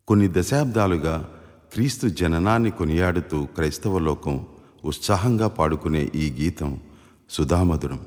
కొన్ని దశాబ్దాలుగా క్రీస్తు జననాన్ని కొనియాడుతూ క్రైస్తవ లోకం ఉత్సాహంగా పాడుకునే ఈ గీతం సుధామధురం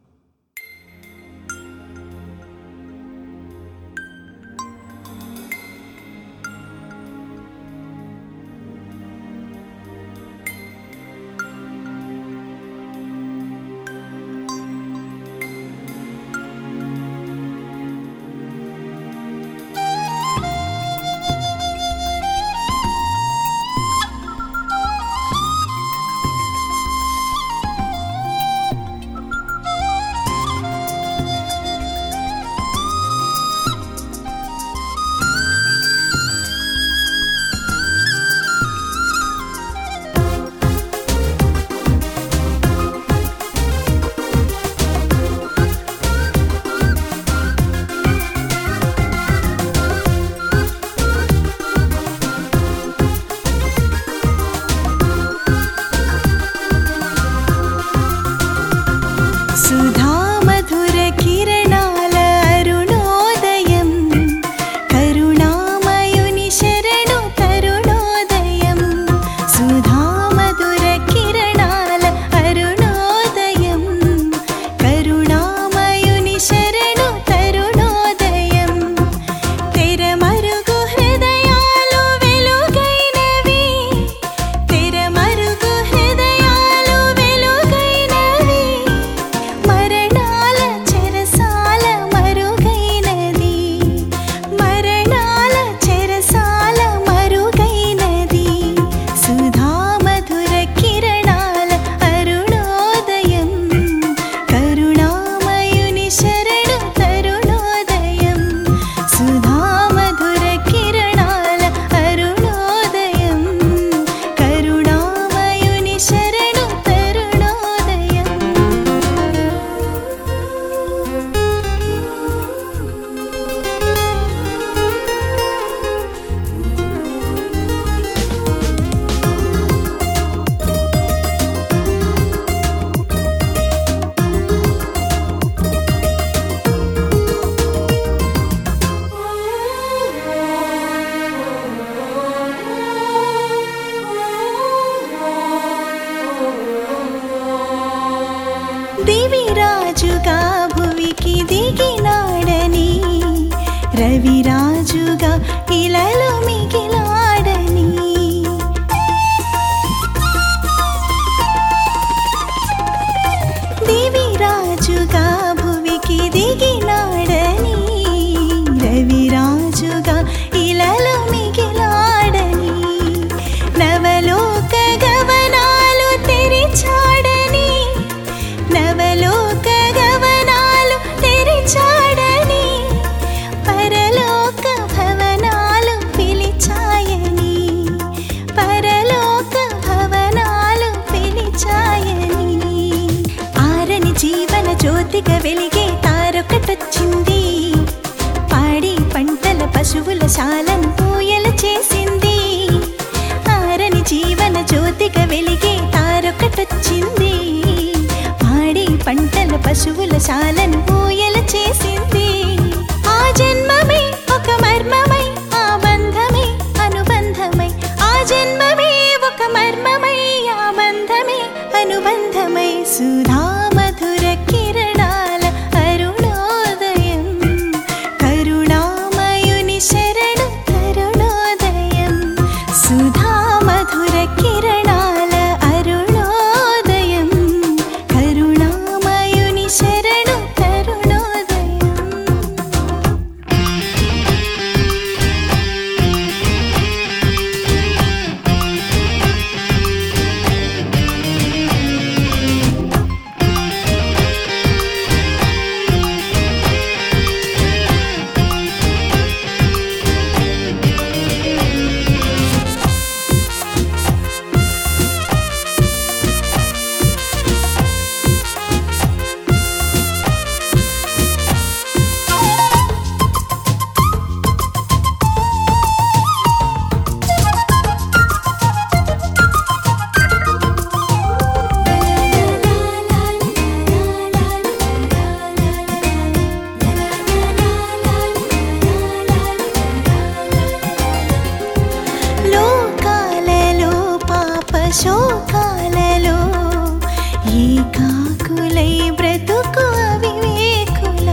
సుధామధురకిరణాల అరుణోదయం కరుణామయుని శరణు తరుణోదయం సుధామధురకిరణాల అరుణోదయం కరుణామయుని శరణు తరుణోదయం తెరమరుగు హృదయాలు వెలుగైనవి తెరమరుగు హృదయాలు వెలుగైనవి మరణాల చెరసాల మరుగైనది మరణాల చెరసాల మరుగైనది సుధామధుర కిరణాల అరుణోదయం కరుణామయుని శరణు తరుణోదయం సుధామధుర కిరణాల అరుణోదయం కరుణామయుని శరణు తరుణోదయం దివిరాజుగా భువికి దిగినాడని రవిరాజుగా ఇలలో మిగిలాడని దివిరాజుగా భువికి దిగినాడని రవిరాజుగా ఇలలో మిగిలాడని నవలోక గవనాలు తెరిచాడని నవలోక గవనాలు తెరిచాడని పరలోక భవనాలు పిలిచాయని పరలోక భవనాలు పిలిచాయని ఆరని జీవన జ్యోతిగా వెలిగే తారొకటొచ్చింది పాడి పంటల పశువుల శాలను పూయల చేసింది ఆరని జీవన జ్యోతిగా వెలిగే తారొకటొచ్చింది పాడి పంటల పశువుల శాలను పూయల చేసింది ఆ జన్మమే ఒక మర్మమై ఆ బంధమే అనుబంధమై ఆ జన్మమే ఒక మర్మమై ఆ బంధమే అనుబంధమై సుధామధుర కిరణాల అరుణోదయం కరుణామయుని శరణు తరుణోదయం సుధామధుర కిరణాల అరుణోదయం కరుణామయుని శరణు తరుణోదయం శోకాలలో ఏకాకులై బ్రతుకు అవివేకులా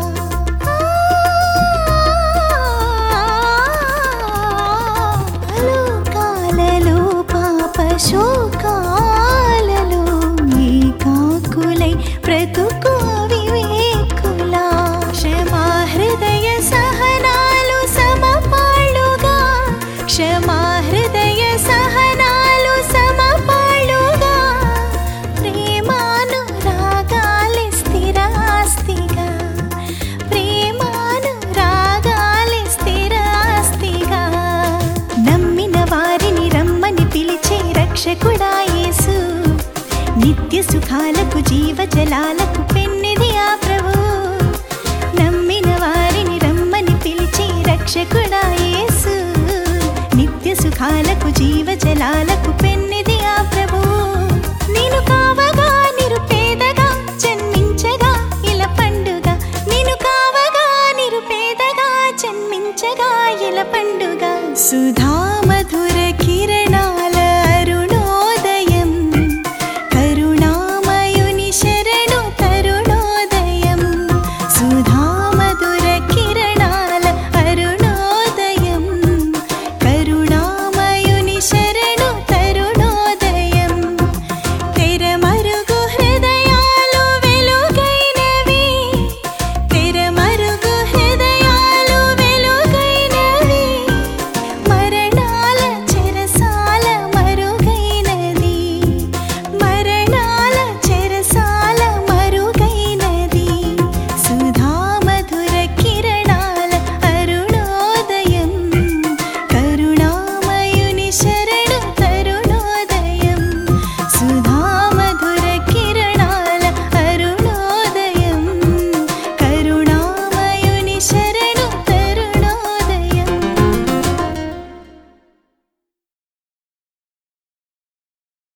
లోకాలలో పాప శోకాలలో ఏకాకులై బ్రతుకు అవివేకులా క్షమా హృదయ సహనాలు సమపాళ్ళుగా క్షమా హృదయ సహనాలు సమపాళ్ళుగా ప్రేమాను రాగాలి స్థిరాస్తిగా ప్రేమాను రాగాలి స్థిరాస్తిగా నమ్మిన వారిని రమ్మని పిలిచే రక్షకుడా యేసు నిత్య సుఖాలకు జీవ జలాలకు పెన్నిది ఆ ప్రభు నమ్మిన వారిని రమ్మని పిలిచి రక్షకుడా యేసు నిత్య సుఖాలకు జీవ జలాలకు పెన్నిది ఆ ప్రభు నేను కావగా నిరుపేదగా జన్మించగా ఇలా పండుగ నేను కావగా నిరుపేదగా జన్మించగా ఇలా పండుగ సుధా